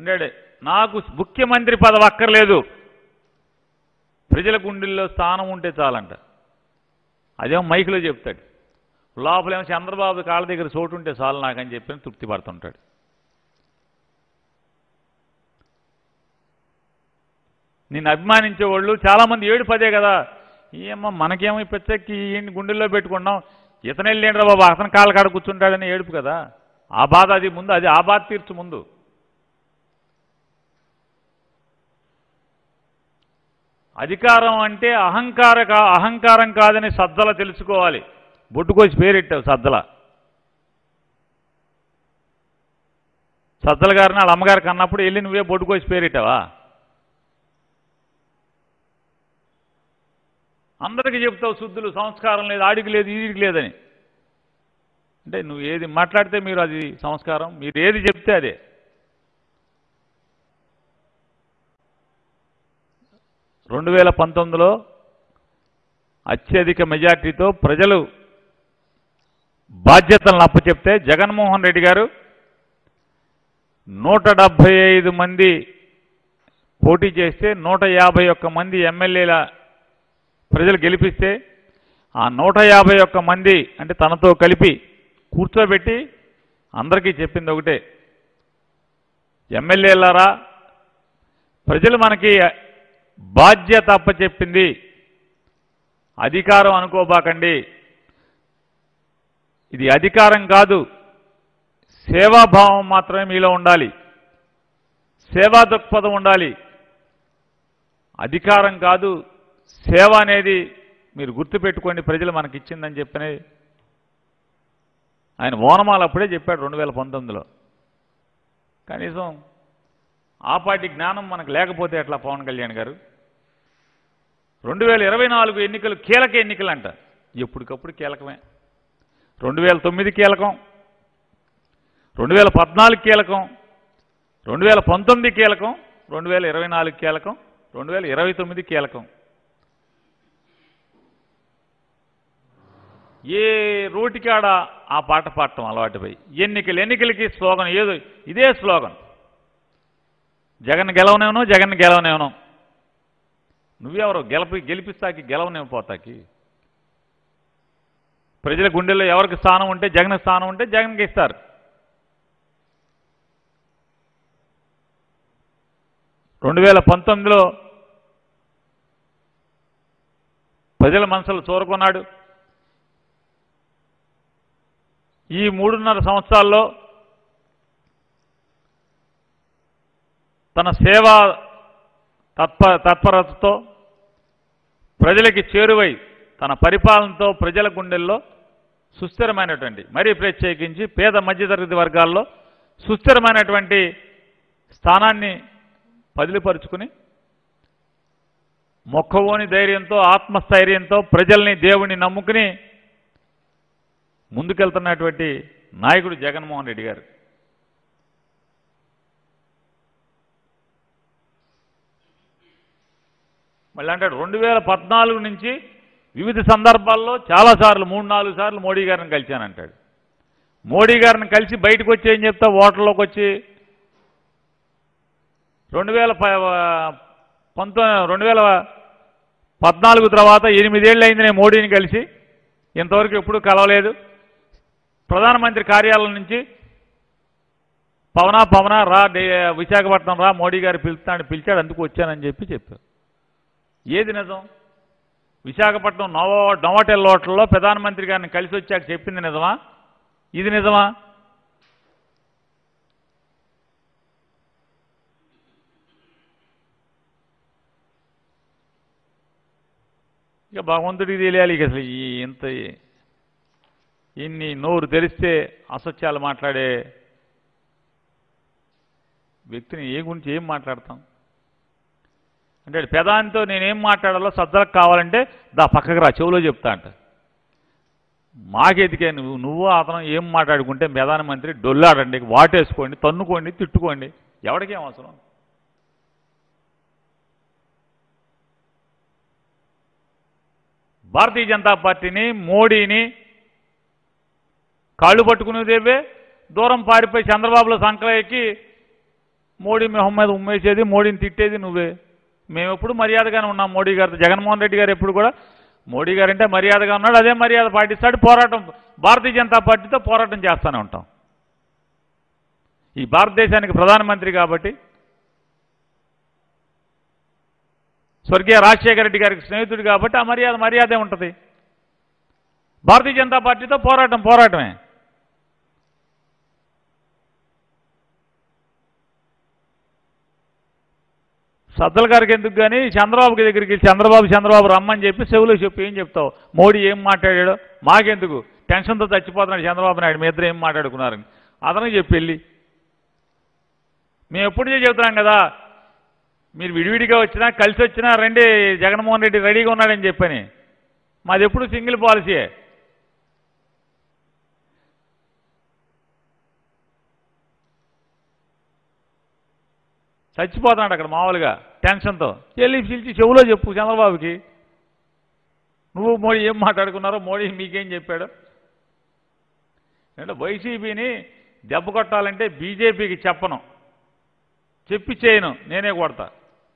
అంటే నాకు ముఖ్యమంత్రి పదవి అక్కర్లేదు ప్రజల గుండెల్లో స్థానం ఉంటే చాలంట అదేమో మైకులో చెప్తాడు లోపలేమో చంద్రబాబు కాళ్ళ దగ్గర చోటు ఉంటే చాలు నాకని చెప్పి తృప్తి పడుతుంటాడు నిన్ను అభిమానించే వాళ్ళు చాలామంది ఏడు పదే కదా ఏమో మనకేమో ఈ పిచ్చకి ఈయన్ని గుండెల్లో పెట్టుకున్నాం ఇతను వెళ్ళేంద్రా బాబు అతని కాళ్ళ కాడ కూర్చుంటాడని ఏడుపు కదా ఆ బాధ అది ముందు అది ఆ బాధ తీర్చు ముందు అధికారం అంటే అహంకార కా- అహంకారం కాదని సద్దల తెలుసుకోవాలి బొట్టుకోసి పేరెట్టావు సద్దల సద్దల గారిని వాళ్ళ అమ్మగారికి అన్నప్పుడు వెళ్ళి నువ్వే బొట్టుకోసి పేరెట్టావా అందరికీ చెప్తావు శుద్ధులు సంస్కారం లేదు ఆడికి లేదు ఈడికి లేదని అంటే నువ్వు ఏది మాట్లాడితే మీరు అది సంస్కారం మీరు ఏది చెప్తే అదే రెండు వేల పంతొమ్మిదిలో అత్యధిక మెజార్టీతో ప్రజలు బాధ్యతలను అప్పచెప్తే జగన్మోహన్ రెడ్డి గారు నూట డెబ్భై ఐదు మంది పోటీ చేస్తే నూట యాభై ఒక్క మంది ఎమ్మెల్యేల ప్రజలు గెలిపిస్తే ఆ నూట యాభై ఒక్క మంది అంటే తనతో కలిపి కూర్చోబెట్టి అందరికీ చెప్పింది ఒకటే ఎమ్మెల్యేలారా ప్రజలు మనకి బాధ్యత అప్పచెప్పింది అధికారం అనుకోబాకండి ఇది అధికారం కాదు సేవాభావం మాత్రమే మీలో ఉండాలి సేవా దృక్పథం ఉండాలి అధికారం కాదు సేవ అనేది మీరు గుర్తుపెట్టుకోండి ప్రజలు మనకి ఇచ్చిందని చెప్పని ఆయన ఓనమాలు అప్పుడే చెప్పాడు రెండు వేల పంతొమ్మిదిలో కనీసం ఆ పార్టీ జ్ఞానం మనకు లేకపోతే ఎట్లా పవన్ కళ్యాణ్ గారు రెండు వేల ఇరవై నాలుగు ఎన్నికలు కీలక ఎన్నికలు అంట ఎప్పటికప్పుడు కీలకమే రెండు వేల తొమ్మిది కీలకం రెండు వేల పద్నాలుగు కీలకం రెండు వేల పంతొమ్మిది కీలకం రెండు వేల ఇరవై నాలుగు కీలకం రెండు వేల ఇరవై తొమ్మిది కీలకం ఏ రోటికాడ ఆ పాట పాడటం అలవాటుపై ఎన్నికలు ఎన్నికలకి స్లోగన్ ఏదో ఇదే స్లోగన్ జగన్ గెలవనేవను జగన్ గెలవనేవను నువ్వెవరు గెలిపి గెలిపిస్తాకి గెలవనివ్వపోతాకి ప్రజల గుండెల్లో ఎవరికి స్థానం ఉంటే జగన్ స్థానం ఉంటే జగన్కి ఇస్తారు రెండు వేల పంతొమ్మిదిలో ప్రజల మనసులు చూరుకున్నాడు ఈ మూడున్నర సంవత్సరాల్లో తన సేవా తత్ప తత్పరతతో ప్రజలకి చేరువై తన పరిపాలనతో ప్రజల గుండెల్లో సుస్థిరమైనటువంటి మరీ ప్రత్యేకించి పేద మధ్యతరగతి వర్గాల్లో సుస్థిరమైనటువంటి స్థానాన్ని పదిలిపరుచుకుని మొక్కవోని ధైర్యంతో ఆత్మస్థైర్యంతో ప్రజల్ని దేవుణ్ణి నమ్ముకుని ముందుకెళ్తున్నటువంటి నాయకుడు జగన్మోహన్ రెడ్డి గారు మళ్ళీ అంటాడు రెండు వేల పద్నాలుగు నుంచి వివిధ సందర్భాల్లో చాలాసార్లు మూడు నాలుగు సార్లు మోడీ గారిని కలిశానంటాడు మోడీ గారిని కలిసి బయటకు వచ్చి ఏం చెప్తా ఓటర్లోకి వచ్చి రెండు వేల పంతొమ్మిది రెండు వేల పద్నాలుగు తర్వాత ఎనిమిదేళ్ళు అయింది నేను మోడీని కలిసి ఇంతవరకు ఎప్పుడూ కలవలేదు ప్రధానమంత్రి కార్యాలయం నుంచి పవనా పవనా రా డే- విశాఖపట్నం రా మోడీ గారు పిలుస్తాడు పిలిచాడు అందుకు వచ్చానని చెప్పి చెప్పారు ఏది నిజం విశాఖపట్నం నవ నోవటెల్ హోటల్లో ప్రధానమంత్రి గారిని కలిసి వచ్చాక చెప్పింది నిజమా ఇది నిజమా ఇక భగవంతుడికి తెలియాలి ఇక అసలు ఈ ఇంత ఇన్ని నోరు తెరిస్తే అసత్యాలు మాట్లాడే వ్యక్తిని ఏ గురించి ఏం మాట్లాడతాం అంటే పెదాంతో నేనేం మాట్లాడాలో సద్దలకు కావాలంటే దా పక్కకు రా చెవులో చెప్తా అంట మాకెదికే నువ్వు నువ్వు అతను ఏం మాట్లాడుకుంటే ప్రధానమంత్రి డొల్లాడండి వాటేసుకోండి తన్నుకోండి తిట్టుకోండి ఎవరికేం అవసరం భారతీయ జనతా పార్టీని మోడీని కాళ్ళు పట్టుకునేదేవే దూరం పారిపోయి చంద్రబాబులో సంకల ఎక్కి మోడీ మొహం మీద ఉమ్మేసేది మోడీని తిట్టేది నువ్వే మేము ఎప్పుడు మర్యాదగానే ఉన్నాం మోడీ గారితో జగన్మోహన్ రెడ్డి గారు ఎప్పుడు కూడా మోడీ గారు అంటే మర్యాదగా ఉన్నాడు అదే మర్యాద పాటిస్తాడు పోరాటం భారతీయ జనతా పార్టీతో పోరాటం చేస్తూనే ఉంటాం ఈ భారతదేశానికి ప్రధానమంత్రి కాబట్టి స్వర్గీయ రాజశేఖర రెడ్డి గారికి స్నేహితుడు కాబట్టి ఆ మర్యాద మర్యాదే ఉంటుంది భారతీయ జనతా పార్టీతో పోరాటం పోరాటమే సద్దల గారికి ఎందుకు కానీ చంద్రబాబు దగ్గరికి వెళ్ళి చంద్రబాబు చంద్రబాబు రమ్మని చెప్పి చెవులో చెప్పి ఏం చెప్తావు మోడీ ఏం మాట్లాడాడో మాకెందుకు టెన్షన్తో చచ్చిపోతున్నాడు చంద్రబాబు నాయుడు మీ ఇద్దరు ఏం మాట్లాడుకున్నారని అతనికి చెప్పి వెళ్ళి మేము ఎప్పుడు చెబుతున్నాం కదా మీరు విడివిడిగా వచ్చినా కలిసి వచ్చినా రండి జగన్మోహన్ రెడ్డి రెడీగా ఉన్నాడని చెప్పని మాది ఎప్పుడు సింగిల్ పాలసీయే చచ్చిపోతున్నాడు అక్కడ మామూలుగా టెన్షన్తో వెళ్ళి పిలిచి చెవులో చెప్పు చంద్రబాబుకి నువ్వు మోడీ ఏం మాట్లాడుకున్నారో మోడీ మీకేం చెప్పాడు అంటే వైసీపీని దెబ్బ కొట్టాలంటే బీజేపీకి చెప్పను చెప్పి చేయను నేనే కొడతా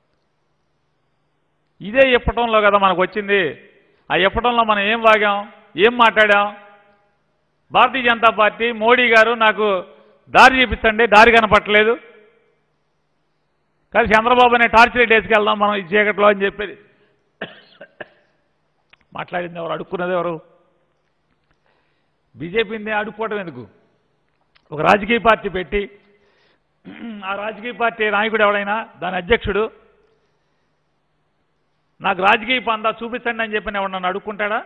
ఇదే ఇప్పటంలో కదా మనకు వచ్చింది ఆ ఇప్పటంలో మనం ఏం వాగాం ఏం మాట్లాడాం భారతీయ జనతా పార్టీ మోడీ గారు నాకు దారి చూపించండి దారి కనపట్టలేదు కానీ చంద్రబాబు అనే టార్చర్ డేస్కి వెళ్దాం మనం ఈ చీకట్లో అని చెప్పేది మాట్లాడింది ఎవరు అడుక్కున్నది ఎవరు బీజేపీని అడుక్కోవటం ఎందుకు ఒక రాజకీయ పార్టీ పెట్టి ఆ రాజకీయ పార్టీ నాయకుడు ఎవడైనా దాని అధ్యక్షుడు నాకు రాజకీయ పందా చూపించండి అని చెప్పి ఎవడు నన్ను అడుక్కుంటాడా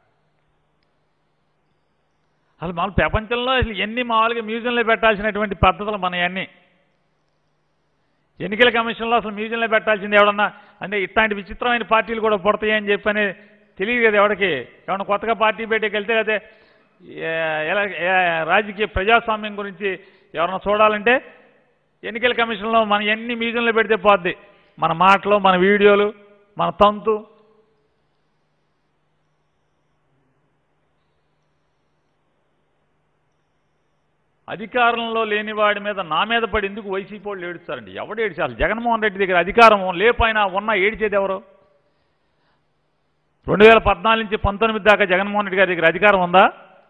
అసలు మన ప్రపంచంలో అసలు ఎన్ని మామూలుగా మ్యూజియంలో పెట్టాల్సినటువంటి పద్ధతులు మన అన్నీ ఎన్నికల కమిషన్లో అసలు మ్యూజియంలో పెట్టాల్సింది ఎవడన్నా అంటే ఇట్లాంటి విచిత్రమైన పార్టీలు కూడా పుడతాయని చెప్పని తెలియదు కదా ఎవడికి ఎవడన్నా కొత్తగా పార్టీ పెట్టేకి వెళ్తే అదే ఎలా ఏ- రాజకీయ ప్రజాస్వామ్యం గురించి ఎవరన్నా చూడాలంటే ఎన్నికల కమిషన్లో మన ఎన్ని మ్యూజియంలో పెడితే పోద్ది మన మాటలు మన వీడియోలు మన తంతు అధికారంలో లేని వాడి మీద నా మీద పడి ఎందుకు వైసీపీ వాళ్ళు ఏడుస్తారండి ఎవడు ఏడిచారు జగన్మోహన్ రెడ్డి దగ్గర అధికారం లేపైనా ఉన్నా ఏడిచేది ఎవరు రెండు వేల పద్నాలుగు నుంచి పంతొమ్మిది దాకా జగన్మోహన్ రెడ్డి గారి దగ్గర అధికారం ఉందా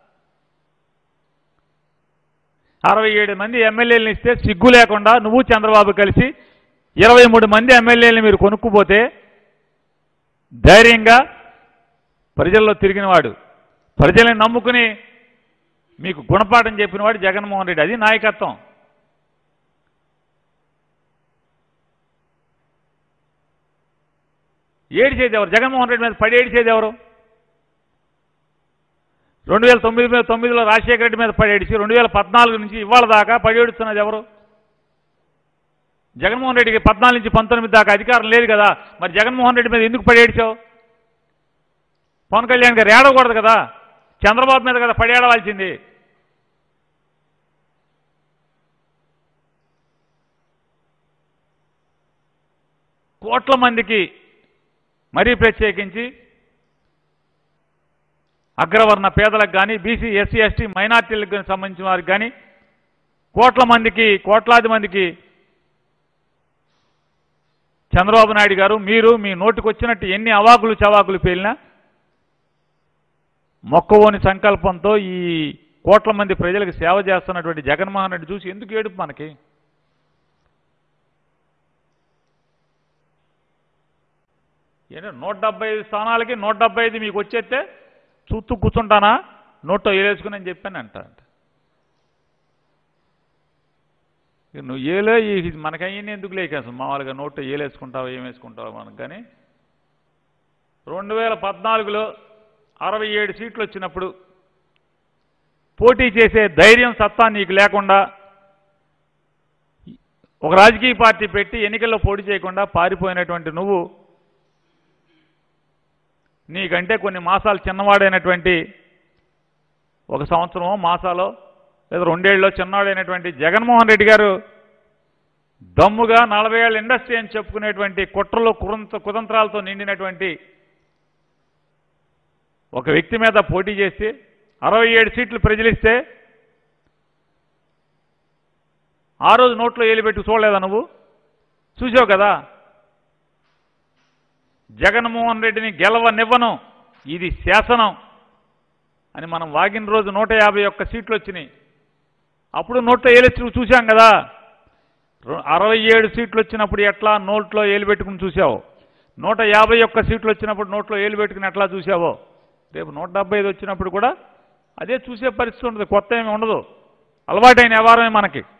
అరవై ఏడు మంది ఎమ్మెల్యేలను ఇస్తే సిగ్గు లేకుండా నువ్వు చంద్రబాబు కలిసి ఇరవై మూడు మంది ఎమ్మెల్యేలను మీరు కొనుక్కుపోతే ధైర్యంగా ప్రజల్లో తిరిగినవాడు ప్రజల్ని నమ్ముకుని మీకు గుణపాఠం చెప్పినవాడు జగన్మోహన్ రెడ్డి అది నాయకత్వం ఏడిచేది ఎవరు జగన్మోహన్ రెడ్డి మీద పడి ఏడిచేది ఎవరు రెండు వేల తొమ్మిది మీద తొమ్మిదిలో రాజశేఖర రెడ్డి మీద పడి ఏడిచి రెండు వేల పద్నాలుగు నుంచి ఇవాళ దాకా పడి ఏడుస్తున్నది ఎవరు జగన్మోహన్ రెడ్డికి పద్నాలుగు నుంచి పంతొమ్మిది దాకా అధికారం లేదు కదా మరి జగన్మోహన్ రెడ్డి మీద ఎందుకు పడి ఏడిచావు పవన్ కళ్యాణ్ గారు ఏడవకూడదు కదా చంద్రబాబు మీద కదా పడి ఏడవాల్సింది కోట్ల మందికి మరీ ప్రత్యేకించి అగ్రవర్ణ పేదలకు కానీ బీసీ ఎస్సీ ఎస్టీ మైనార్టీలకు కానీ సంబంధించిన వారికి కానీ కోట్ల మందికి కోట్లాది మందికి చంద్రబాబు నాయుడు గారు మీరు మీ నోటికి వచ్చినట్టు ఎన్ని అవాకులు చవాకులు పేలినా మొక్కవోని సంకల్పంతో ఈ కోట్ల మంది ప్రజలకు సేవ చేస్తున్నటువంటి జగన్మోహన్ రెడ్డి చూసి ఎందుకు ఏడుపు మనకి ఏంటంటే నూట డెబ్బై ఐదు స్థానాలకి నూట డెబ్బై ఐదు మీకు వచ్చేస్తే చూస్తూ కూర్చుంటానా నోట్లో ఏలేసుకుని అని చెప్పాను అంట ఇక నువ్వు ఏలే ఈ మనకయ్యింది ఎందుకు లేక అసలు మామూలుగా నోట్లో ఏలేసుకుంటావు ఏం వేసుకుంటావు మనకు కానీ రెండు వేల పద్నాలుగులో అరవై ఏడు సీట్లు వచ్చినప్పుడు పోటీ చేసే ధైర్యం సత్తా నీకు లేకుండా ఒక రాజకీయ పార్టీ పెట్టి ఎన్నికల్లో పోటీ చేయకుండా పారిపోయినటువంటి నువ్వు నీకంటే కొన్ని మాసాలు చిన్నవాడైనటువంటి ఒక సంవత్సరమో మాసాలో లేదా రెండేళ్ళలో చిన్నవాడైనటువంటి జగన్మోహన్ రెడ్డి గారు దమ్ముగా నలభై ఏళ్ళ ఇండస్ట్రీ అని చెప్పుకునేటువంటి కుట్రలు కురంత కుతంత్రాలతో నిండినటువంటి ఒక వ్యక్తి మీద పోటీ చేసి అరవై ఏడు సీట్లు ప్రజలిస్తే ఆ రోజు నోట్లో ఏలు పెట్టి చూడలేదా నువ్వు చూసావు కదా జగన్మోహన్ రెడ్డిని గెలవనివ్వను ఇది శాసనం అని మనం వాగిన రోజు నూట యాభై ఒక్క సీట్లు వచ్చినాయి అప్పుడు నోట్లో ఏలెచ్చి చూశాం కదా రొ- అరవై ఏడు సీట్లు వచ్చినప్పుడు ఎట్లా నోట్లో ఏలు పెట్టుకుని చూసావు నూట యాభై ఒక్క సీట్లు వచ్చినప్పుడు నోట్లో ఏలు పెట్టుకుని ఎట్లా చూసావో రేపు నూట డెబ్బై ఐదు వచ్చినప్పుడు కూడా అదే చూసే పరిస్థితి ఉండదు కొత్త ఏమి ఉండదు అలవాటైన వ్యవహారమే మనకి